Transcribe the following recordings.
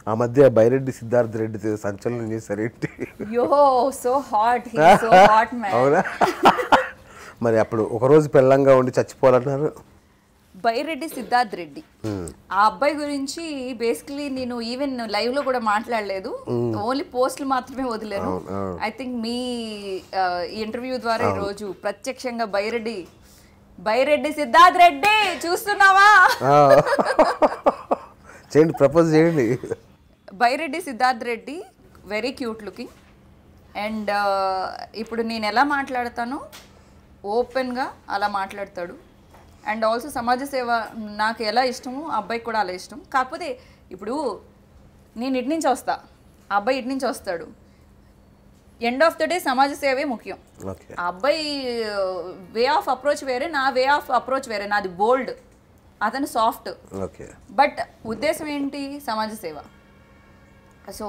ఆ మధ్య బైరెడ్డి సిద్ధార్థ రెడ్డి సంచలనం చేశారు ఏంటి yo so hot so hot man అవునా మరి అప్పుడు ఒకరోజు పెళ్ళంగా ఉండి చచ్చిపోవాలన్నారు బైరెడ్డి సిద్ధార్థ్ రెడ్డి ఆ అబ్బాయి గురించి బేసికలీ నేను ఈవెన్ లైవ్ లో కూడా మాట్లాడలేదు ఓన్లీ పోస్టులు మాత్రమే వదిలేను ఐ థింక్ మీ ఇంటర్వ్యూ ద్వారా ఈ రోజు ప్రత్యక్షంగా బైరెడ్డి బైరెడ్డి సిద్ధార్థ్ రెడ్డి చూస్తున్నావా ఆ. చేయండి ప్రపోజ్ చేయండి Byreddy Siddharth Reddy very cute looking and ఇప్పుడు నేను ఎలా మాట్లాడతానో ఓపెన్గా అలా మాట్లాడతాడు అండ్ ఆల్సో సమాజ సేవ నాకు ఎలా ఇష్టమో ఆ అబ్బాయికి కూడా అలా ఇష్టం కాకపోతే ఇప్పుడు నేను ఇటు నుంచి వస్తా ఆ అబ్బాయి ఇటు నుంచి వస్తాడు ఎండ్ ఆఫ్ ద డే సమాజ సేవే ముఖ్యం ఓకే ఆ అబ్బాయి వే ఆఫ్ అప్రోచ్ వేరే నా వే ఆఫ్ అప్రోచ్ వేరే నాది బోల్డ్ అతను సాఫ్ట్ ఓకే బట్ ఉద్దేశం ఏంటి సమాజ సేవ సో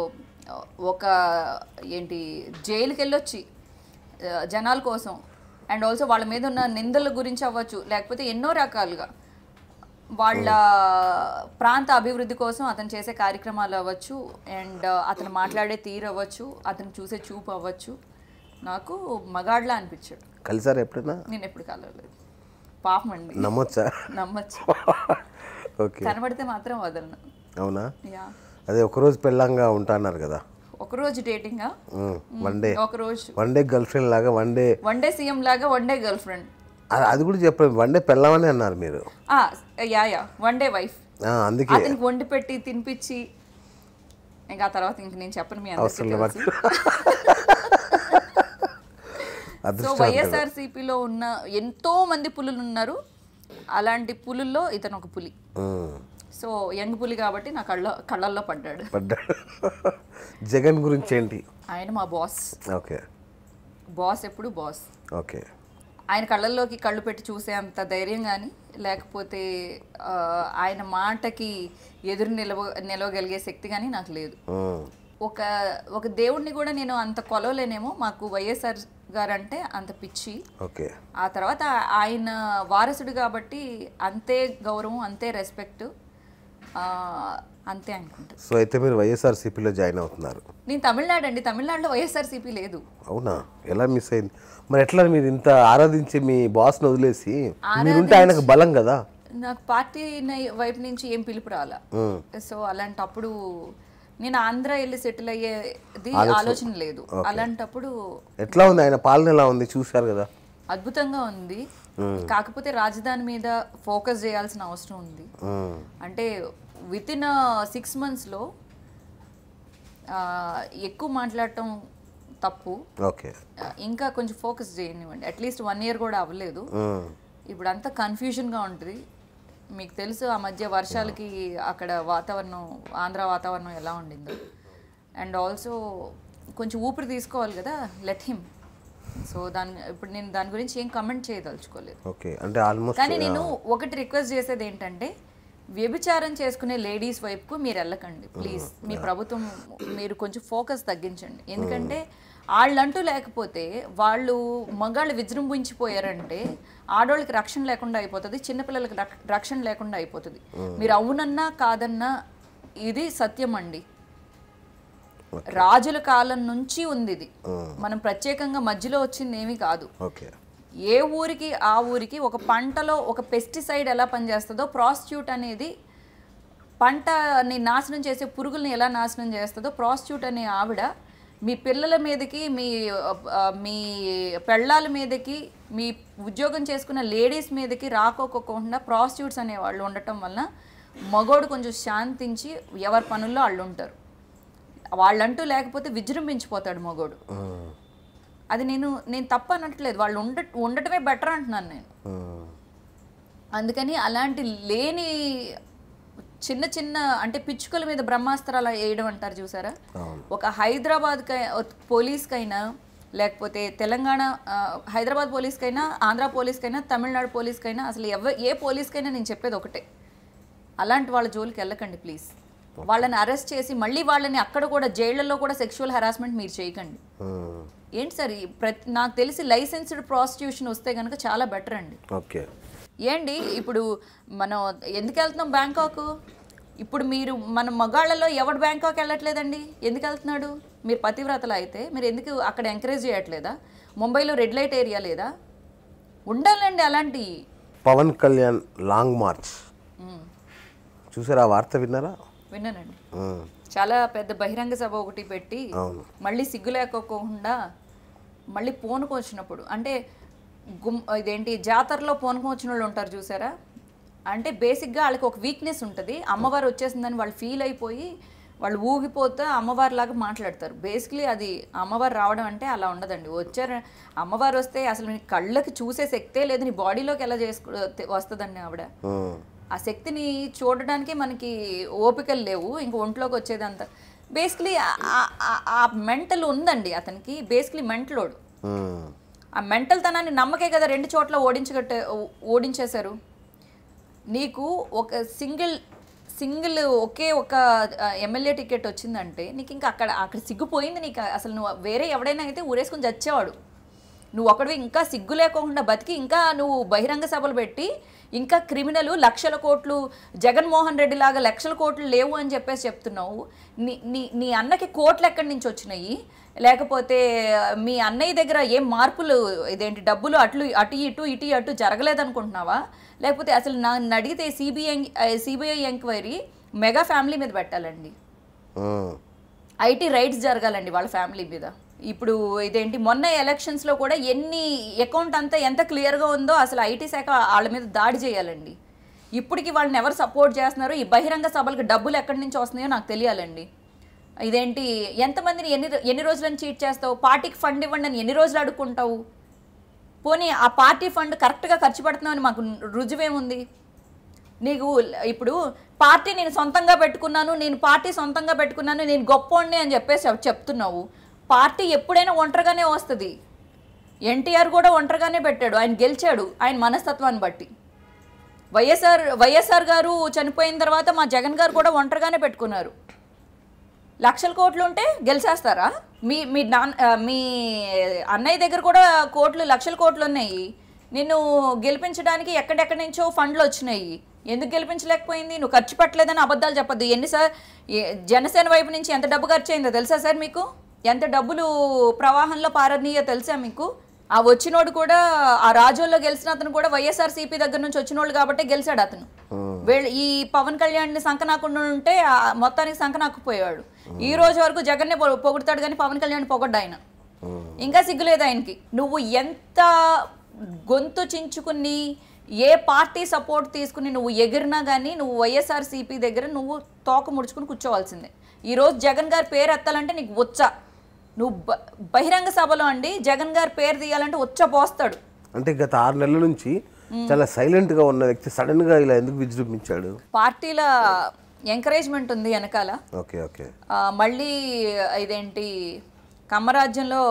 ఒక ఏంటి జైలుకి వెళ్ళొచ్చి ఆ, జనాల కోసం అండ్ ఆల్సో వాళ్ళ మీద ఉన్న నిందల గురించి అవ్వచ్చు లేకపోతే ఎన్నో రకాలుగా వాళ్ళ ప్రాంత అభివృద్ధి కోసం అతను చేసే కార్యక్రమాలు అవ్వచ్చు అండ్ అతను మాట్లాడే తీరు అవ్వచ్చు అతను చూసే చూపు అవ్వచ్చు నాకు మగాడ్లా అనిపించాడు కలిసారు ఎప్పుడైనా నేను ఎప్పుడు కలవలేదు పాపం అండి నమ్మొచ్చా నమ్మచ్చు ఓకే కనబడితే మాత్రం వదలను అవునా యా అదే ఒకరోజు పెళ్ళంగా ఉంటాన్నారు కదా ఒకరోజు డేటింగ్ వన్ డే ఒకరోజు వన్ డే గర్ల్ ఫ్రెండ్ లాగా one day one day CM లాగా వన్ డే గర్ల్ ఫ్రెండ్ అది కూడా చెప్పండి వన్ డే పెళ్ళమని అన్నారు మీరు yeah yeah one day wife ఆ, అందుకే అతనికి వండి పెట్టి తినిపించి ఇంకా ఆ తర్వాత ఇంక నేను చెప్పను మీ అవసరం అందరికీ లేదు తెలుసు సో అదృష్టం వైఎస్ఆర్సీపీలో ఉన్న ఎంతో మంది పులులు ఉన్నారు అలాంటి పులుల్లో ఇతను ఒక పులి ఉమ్, సో యంగ్ పులి కాబట్టి నా కళ్ళ కళ్ళల్లో పడ్డాడు పడ్డాడు జగన్ గురించి ఏంటి ఆయన మా బాస్ ఓకే బాస్ ఎప్పుడు బాస్ ఓకే ఆయన కళ్ళల్లోకి కళ్ళు పెట్టి చూసే అంత ధైర్యం కానీ లేకపోతే ఆ, ఆయన మాటకి ఎదురు నిలవ నిలవగలిగే శక్తి కానీ నాకు లేదు ఉమ్, ఒక ఒక దేవుడిని కూడా నేను అంత కొలవలేనేమో మాకు వైఎస్ఆర్ గారు అంటే అంత పిచ్చి ఓకే ఆ తర్వాత ఆయన వారసుడు కాబట్టి అంతే గౌరవం అంతే రెస్పెక్ట్ అంతే అనుకుంటా సో అయితే మీరు వైఎస్ఆర్సీపీలో జాయిన్ అవుతున్నారు నేను తమిళనాడు అండి తమిళనాడులో వైఎస్ఆర్సీపీ లేదు అవునా ఎలా మిస్ అయింది మరి ఎట్లా మీరు ఇంత ఆరాధించి మీ బాస్ని వదిలేసి మీరుంటే ఆయనకు బలం కదా నాకు పార్టీ న- వైపు నుంచి ఏం పిలుపు రాలా ఉమ్, సో అలాంటప్పుడు నేను ఆంధ్ర వెళ్ళి సెటిల్ అయ్యేది ఆలోచన లేదు అలాంటప్పుడు ఎట్లా ఉంది ఆయన పాలన ఎలా ఉంది చూశారు కదా అద్భుతంగా ఉంది కాకపోతే రాజధాని మీద ఫోకస్ చేయాల్సిన అవసరం ఉంది ఉమ్, అంటే విత్ ఇన్ సిక్స్ మంత్స్లో ఎక్కువ మాట్లాడటం తప్పు ఓకే ఆ, ఇంకా కొంచెం ఫోకస్ చేయనివ్వండి అట్లీస్ట్ వన్ ఇయర్ కూడా అవ్వలేదు ఉమ్, ఇప్పుడు అంతా కన్ఫ్యూజన్గా ఉంటుంది మీకు తెలుసు ఆ మధ్య వర్షాలకి అక్కడ వాతావరణం ఆంధ్ర వాతావరణం ఎలా ఉండిందో అండ్ ఆల్సో కొంచెం ఊపిరి తీసుకోవాలి కదా లెట్ హిమ్ సో దాని ఇప్పుడు నేను దాని గురించి ఏం కమెంట్ చేయదలుచుకోలేదు ఓకే అంటే ఆల్మోస్ట్ కానీ నేను ఒకటి రిక్వెస్ట్ చేసేది ఏంటంటే వ్యభిచారం చేసుకునే లేడీస్ వైపుకు మీరు వెళ్ళకండి ప్లీజ్ మీ ప్రభుత్వం మీరు కొంచెం ఫోకస్ తగ్గించండి ఎందుకంటే వాళ్ళంటూ లేకపోతే వాళ్ళు మగాళ్ళు విజృంభించిపోయారంటే ఆడవాళ్ళకి రక్షణ లేకుండా అయిపోతుంది చిన్నపిల్లలకి రక్- రక్షణ లేకుండా అయిపోతుంది మీరు అవునన్నా కాదన్నా ఇది సత్యం అండి రాజుల కాలం నుంచి ఉంది ఇది మనం ప్రత్యేకంగా మధ్యలో వచ్చింది ఏమీ కాదు ఓకే ఏ ఊరికి ఆ ఊరికి ఒక పంటలో ఒక పెస్టిసైడ్ ఎలా పనిచేస్తుందో ప్రాస్టిట్యూట్ అనేది పంటని నాశనం చేసే పురుగుల్ని ఎలా నాశనం చేస్తుందో ప్రాస్టిట్యూట్ అనే ఆవిడ మీ పిల్లల మీదకి మీ ఆ, మీ పెళ్ళాల మీదకి మీ ఉద్యోగం చేసుకున్న లేడీస్ మీదకి రాకోకోకుండా ప్రాస్టిట్యూట్స్ అనే వాళ్ళు ఉండటం వలన మగోడు కొంచెం శాంతించి ఎవరి పనుల్లో వాళ్ళు ఉంటారు వాళ్ళంటూ లేకపోతే విజృంభించిపోతాడు మగోడు ఉమ్, అది నేను నేను తప్ప అనట్లేదు వాళ్ళు ఉండ ఉండటమే బెటర్ అంటున్నాను నేను ఉమ్, అందుకని అలాంటి లేని చిన్న చిన్న అంటే పిచ్చుకల మీద బ్రహ్మాస్త్రాలు వేయడం అంటారు చూసారా అవును ఒక హైదరాబాద్ పోలీస్కైనా లేకపోతే తెలంగాణ ఆ, హైదరాబాద్ పోలీస్కైనా ఆంధ్ర పోలీస్కైనా తమిళనాడు పోలీస్కైనా అసలు ఎవ ఏ పోలీస్కైనా నేను చెప్పేది ఒకటే అలాంటి వాళ్ళ జోలికి వెళ్ళకండి ప్లీజ్ వాళ్ళని అరెస్ట్ చేసి మళ్ళీ వాళ్ళని అక్కడ కూడా జైళ్లలో కూడా సెక్షువల్ హెరాస్మెంట్ మీరు చేయకండి ఉమ్, ఏంటి సార్ ఈ ప్రతి నాకు తెలిసి లైసెన్స్డ్ ప్రాస్టిట్యూషన్ వస్తే కనుక చాలా బెటర్ అండి ఓకే ఏంటి ఇప్పుడు మనం ఎందుకు వెళ్తున్నాం బ్యాంకాక్ ఇప్పుడు మీరు మన మగాళ్ళలో ఎవడు బ్యాంకాక్ వెళ్ళట్లేదండి ఎందుకు వెళ్తున్నాడు మీరు పతివ్రతలు అయితే మీరు ఎందుకు అక్కడ ఎంకరేజ్ చేయట్లేదా ముంబైలో రెడ్ లైట్ ఏరియా లేదా ఉండాలండి అలాంటి పవన్ కళ్యాణ్ లాంగ్ మార్చ్ చూసారా ఆ వార్త విన్నారా విన్నానండి ఉమ్, చాలా పెద్ద బహిరంగ సభ ఒకటి పెట్టి అవును మళ్ళీ సిగ్గు లేకోకుండా మళ్ళీ పూనుకు వచ్చినప్పుడు అంటే గుమ్ ఇదేంటి జాతరలో పూనుకు వచ్చిన వాళ్ళు ఉంటారు చూసారా అంటే బేసిక్గా వాళ్ళకి ఒక వీక్నెస్ ఉంటుంది అమ్మవారు వచ్చేసిందని వాళ్ళు ఫీల్ అయిపోయి వాళ్ళు ఊగిపోతే అమ్మవారి లాగా మాట్లాడతారు బేసిక్లీ అది అమ్మవారు రావడం అంటే అలా ఉండదండి వచ్చారు అమ్మవారు వస్తే అసలు నీ కళ్ళకి చూసే శక్తే లేదు నీ బాడీలోకి ఎలా చేసుకో వస్తుందండి ఆవిడ ఉమ్, ఆ శక్తిని చూడడానికి మనకి ఓపికలు లేవు ఇంక ఒంట్లోకి వచ్చేదంతా బేసిక్లీ ఆ మెంటల్ ఉందండి అతనికి బేసిక్లీ మెంటలోడు ఉమ్, ఆ మెంటల్ తనాన్ని నమ్మకే కదా రెండు చోట్ల ఓడించగట్టే ఓడించేశారు నీకు ఒక సింగిల్ సింగిల్ ఒకే ఒక ఎమ్మెల్యే టికెట్ వచ్చిందంటే నీకు ఇంకా అక్కడ అక్కడ సిగ్గుపోయింది నీకు అసలు నువ్వు వేరే ఎవడైనా అయితే ఊరేసుకుని చచ్చేవాడు నువ్వు ఒకడివి ఇంకా సిగ్గు లేకుండా బతికి ఇంకా నువ్వు బహిరంగ సభలు పెట్టి ఇంకా క్రిమినల్ లక్షల కోట్లు జగన్మోహన్ రెడ్డి లాగా లక్షల కోట్లు లేవు అని చెప్పేసి చెప్తున్నావు నీ నీ నీ అన్నకి కోట్లు ఎక్కడి నుంచి వచ్చినాయి లేకపోతే మీ అన్నయ్య దగ్గర ఏం మార్పులు ఇదేంటి డబ్బులు అట్లు అటు ఇటు ఇటు అటు జరగలేదనుకుంటున్నావా లేకపోతే అసలు నన్ను అడిగితే CBI CBI enquiry mega family మీద పెట్టాలండి ఉమ్, ఐటీ రైట్స్ జరగాలండి వాళ్ళ ఫ్యామిలీ మీద ఇప్పుడు ఇదేంటి మొన్న ఎలక్షన్స్లో కూడా ఎన్ని అకౌంట్ అంతా ఎంత క్లియర్గా ఉందో అసలు ఐటీ శాఖ వాళ్ళ మీద దాడి చేయాలండి ఇప్పటికి వాళ్ళని ఎవరు సపోర్ట్ చేస్తున్నారో ఈ బహిరంగ సభలకు డబ్బులు ఎక్కడి నుంచి వస్తున్నాయో నాకు తెలియాలండి ఇదేంటి ఎంతమందిని ఎన్ని ఎన్ని రోజులని చీట్ చేస్తావు పార్టీకి ఫండ్ ఇవ్వండి అని ఎన్ని రోజులు అడుక్కుంటావు పోనీ ఆ పార్టీ ఫండ్ కరెక్ట్గా ఖర్చు పెడుతున్నామని మాకు రుజువేముంది నీకు ఇప్పుడు పార్టీ నేను సొంతంగా పెట్టుకున్నాను నేను పార్టీ సొంతంగా పెట్టుకున్నాను నేను గొప్పోడిని అని చెప్పేసి చెప్- చెప్తున్నావు పార్టీ ఎప్పుడైనా ఒంటరిగానే వస్తుంది ఎన్టీఆర్ కూడా ఒంటరిగానే పెట్టాడు ఆయన గెలిచాడు ఆయన మనస్తత్వాన్ని బట్టి వైఎస్ఆర్ వైఎస్ఆర్ గారు చనిపోయిన తర్వాత మా జగన్ గారు కూడా ఒంటరిగానే పెట్టుకున్నారు లక్షల కోట్లు ఉంటే గెలిచేస్తారా మీ మీ నాన్న ఆ, మీ అన్నయ్య దగ్గర కూడా కోట్లు లక్షల కోట్లు ఉన్నాయి నిన్ను గెలిపించడానికి ఎక్కడెక్కడి నుంచో ఫండ్లు వచ్చినాయి ఎందుకు గెలిపించలేకపోయింది నువ్వు ఖర్చు పెట్టలేదని అబద్ధాలు చెప్పొద్దు ఎన్ని సార్ ఏ- జనసేన వైపు నుంచి ఎంత డబ్బు ఖర్చు అయిందో తెలుసా సార్ మీకు ఎంత డబ్బులు ప్రవాహంలో పారనీయో తెలుసా మీకు ఆ వచ్చినోడు కూడా ఆ రాజోల్లో గెలిచిన అతను కూడా వైఎస్ఆర్ సిపి దగ్గర నుంచి వచ్చినోళ్ళు కాబట్టి గెలిచాడు అతను వీళ్ళు ఈ పవన్ కళ్యాణ్ సంకనాకుండా ఉంటే ఆ మొత్తానికి సంకనాకపోయాడు ఈ రోజు వరకు జగన్నే పొ- పొగుడుతాడు కానీ పవన్ కళ్యాణ్ పొగడ్డు ఆయన ఇంకా సిగ్గులేదు ఆయనకి నువ్వు ఎంత గొంతు చించుకుని ఏ పార్టీ సపోర్ట్ తీసుకుని నువ్వు ఎగిరినా కానీ నువ్వు వైఎస్ఆర్ సిపి దగ్గర నువ్వు తోక ముడుచుకుని కూర్చోవాల్సిందే ఈరోజు జగన్ గారి పేరు ఎత్తాలంటే నీకు వచ్చ నువ్వు బ- బహిరంగ సభలో అండి జగన్ గారి పేరు తీయాలంటే వచ్చ పోస్తాడు అంటే గత ఆరు నెలల నుంచి చాలా సైలెంట్ గా ఉన్న వ్యక్తి సడన్ గా ఇలా ఎందుకు విజృంభించాడు పార్టీల ఎంకరేజ్మెంట్ ఉంది వెనకాల ఓకే ఓకే ఆ, మళ్ళీ ఇదేంటి కమ్మరాజ్యంలో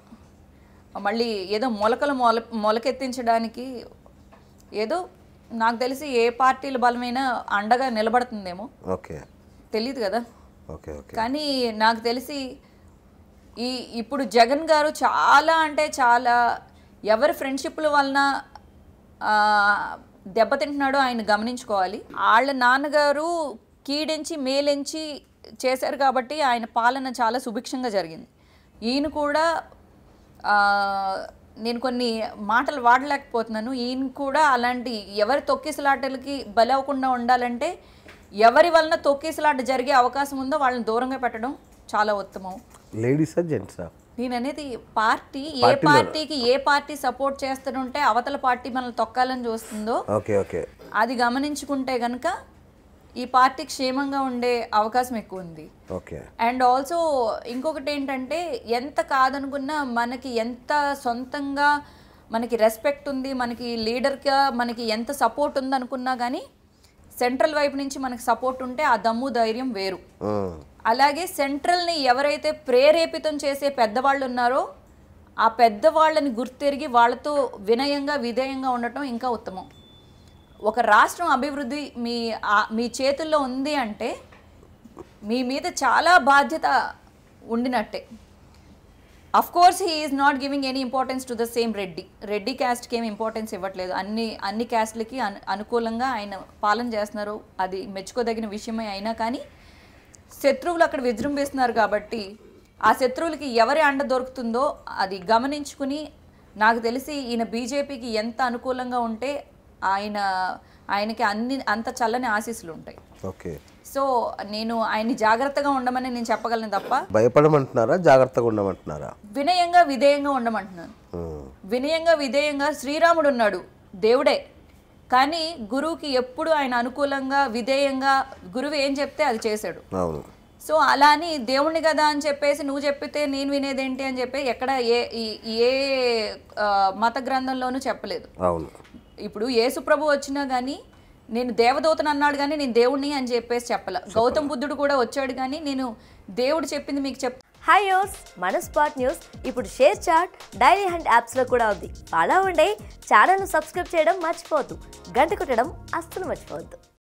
మళ్ళీ ఏదో మొలకలు మొల మొలకెత్తించడానికి ఏదో నాకు తెలిసి ఏ పార్టీల బలమైన అండగా నిలబడుతుందేమో ఓకే తెలియదు కదా ఓకే ఓకే కానీ నాకు తెలిసి ఈ ఇప్పుడు జగన్ గారు చాలా అంటే చాలా ఎవరి ఫ్రెండ్షిప్ల వలన ఆ, దెబ్బతింటున్నాడో ఆయన గమనించుకోవాలి వాళ్ళ నాన్నగారు కీడించి మేలించి చేశారు కాబట్టి ఆయన పాలన చాలా సుభిక్షంగా జరిగింది ఈయన కూడా ఆ, నేను కొన్ని మాటలు వాడలేకపోతున్నాను ఈయన కూడా అలాంటి ఎవరి తొక్కిసలాటలకి బలవకుండా ఉండాలంటే ఎవరి వలన తొక్కిసలాట జరిగే అవకాశం ఉందో వాళ్ళని దూరంగా పెట్టడం చాలా ఉత్తమం లేడీసా జెంట్సా నేను అనేది పార్టీ ఏ పార్టీకి ఏ పార్టీ సపోర్ట్ చేస్తుంటే అవతల పార్టీ మనల్ని తొక్కాలని చూస్తుందో ఓకే ఓకే అది గమనించుకుంటే గనక ఈ పార్టీ క్షేమంగా ఉండే అవకాశం ఎక్కువ ఉంది ఓకే అండ్ ఆల్సో ఇంకొకటి ఏంటంటే ఎంత కాదనుకున్నా మనకి ఎంత సొంతంగా మనకి రెస్పెక్ట్ ఉంది మనకి లీడర్గా మనకి ఎంత సపోర్ట్ ఉంది అనుకున్నా కానీ సెంట్రల్ వైపు నుంచి మనకి సపోర్ట్ ఉంటే ఆ దమ్ము ధైర్యం వేరు ఉమ్, అలాగే సెంట్రల్ని ఎవరైతే ప్రేరేపితం చేసే పెద్దవాళ్ళు ఉన్నారో ఆ పెద్దవాళ్ళని గుర్తెరిగి వాళ్ళతో వినయంగా విధేయంగా ఉండటం ఇంకా ఉత్తమం ఒక రాష్ట్రం అభివృద్ధి మీ ఆ- మీ చేతుల్లో ఉంది అంటే మీ మీద చాలా బాధ్యత ఉండినట్టే of course he is not giving any importance to the same Reddy Reddy క్యాస్ట్కి ఏం ఇంపార్టెన్స్ ఇవ్వట్లేదు అన్ని అన్ని క్యాస్ట్లకి అను అనుకూలంగా ఆయన పాలన చేస్తున్నారు అది మెచ్చుకోదగిన విషయమే అయినా కానీ శత్రువులు అక్కడ విజృంభిస్తున్నారు కాబట్టి ఆ శత్రువులకి ఎవరి అండ దొరుకుతుందో అది గమనించుకుని నాకు తెలిసి ఈయన బీజేపీకి ఎంత అనుకూలంగా ఉంటే ఆయన ఆయనకి అన్ని అంత చల్లని ఆశీస్సులు ఉంటాయి ఓకే సో నేను ఆయన్ని జాగ్రత్తగా ఉండమని నేను చెప్పగలను తప్ప భయపడమంటున్నారా జాగ్రత్తగా ఉండమంటున్నారా వినయంగా విధేయంగా ఉండమంటున్నాను ఉమ్, వినయంగా విధేయంగా శ్రీరాముడు ఉన్నాడు దేవుడే కానీ గురువుకి ఎప్పుడు ఆయన అనుకూలంగా విధేయంగా గురువు ఏం చెప్తే అది చేశాడు అవును సో అలా అని దేవుణ్ణి కదా అని చెప్పేసి నువ్వు చెప్పితే నేను వినేదేంటి అని చెప్పి ఎక్కడ ఏ ఈ- ఏ ఆ, మత గ్రంథంలోనూ చెప్పలేదు అవును ఇప్పుడు యేసు ప్రభు వచ్చినా కానీ నేను దేవదూతను అన్నాడు కానీ నేను దేవుణ్ణి అని చెప్పేసి చెప్పలే గౌతమ్ బుద్ధుడు కూడా వచ్చాడు కానీ నేను దేవుడు చెప్పింది మీకు చెప్ హాయ్ యోస్ మన స్పాట్ న్యూస్ ఇప్పుడు షేర్ చాట్ డైలీ హండ్ యాప్స్లో కూడా ఉంది అలా ఉండే ఛానల్ను సబ్స్క్రైబ్ చేయడం మర్చిపోవద్దు గంట కొట్టడం అస్సలు మర్చిపోవద్దు